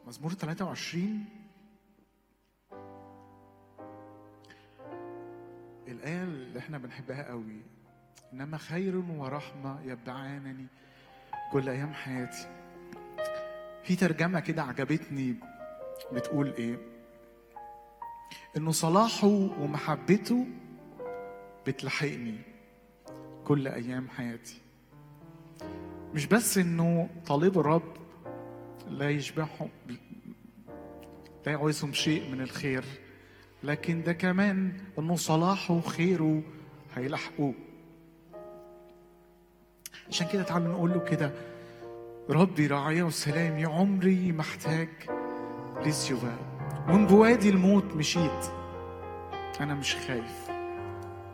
مزمور 23 الآية اللي احنا بنحبها قوي إنما خير ورحمة يتبعانني كل أيام حياتي في ترجمة كده عجبتني بتقول إيه إنه صلاحه ومحبته بتلحقني كل أيام حياتي مش بس إنه طالب الرب لا يشبعهم لا يعوزهم شيء من الخير لكن ده كمان انه صلاحه وخيره هيلحقوه عشان كده تعالوا نقول له كده ربي راعية وسلامي عمري محتاج لسيوفا ومن بوادي الموت مشيت انا مش خايف